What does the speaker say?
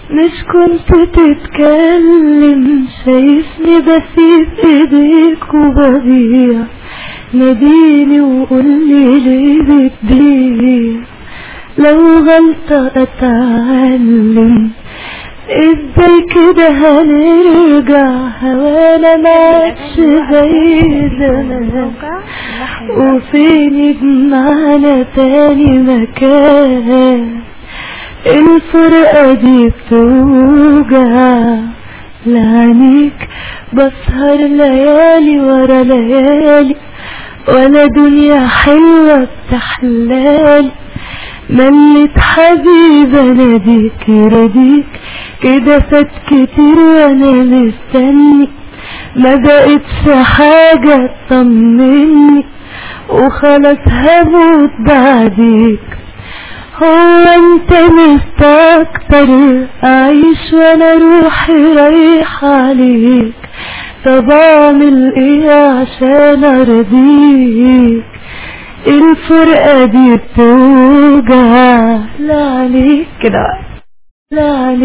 مش كنت تتكلم شايفني بسيب ايديك وبضيع ناديني وقولي ليه بتضيع لو غلطة اتعلم ازاي كده هنرجع هوانا معكش زي زمان وفين يجمعنا تاني مكان الفرقة دي بتوجع لعنيك بسهر ليالي ورا ليالي ولا دنيا حلوة بتحلالي ملت حبيب اناديك يرضيك كده فات كتير وانا مستني ما بقتش حاجة تطمني وخلاص هموت بعديك هو انت مستكتر اعيش وانا روحي رايحة عليك طب اعمل ايه عشان ارضيك الفرقة دي بتوجع لا عليك كده لا عليك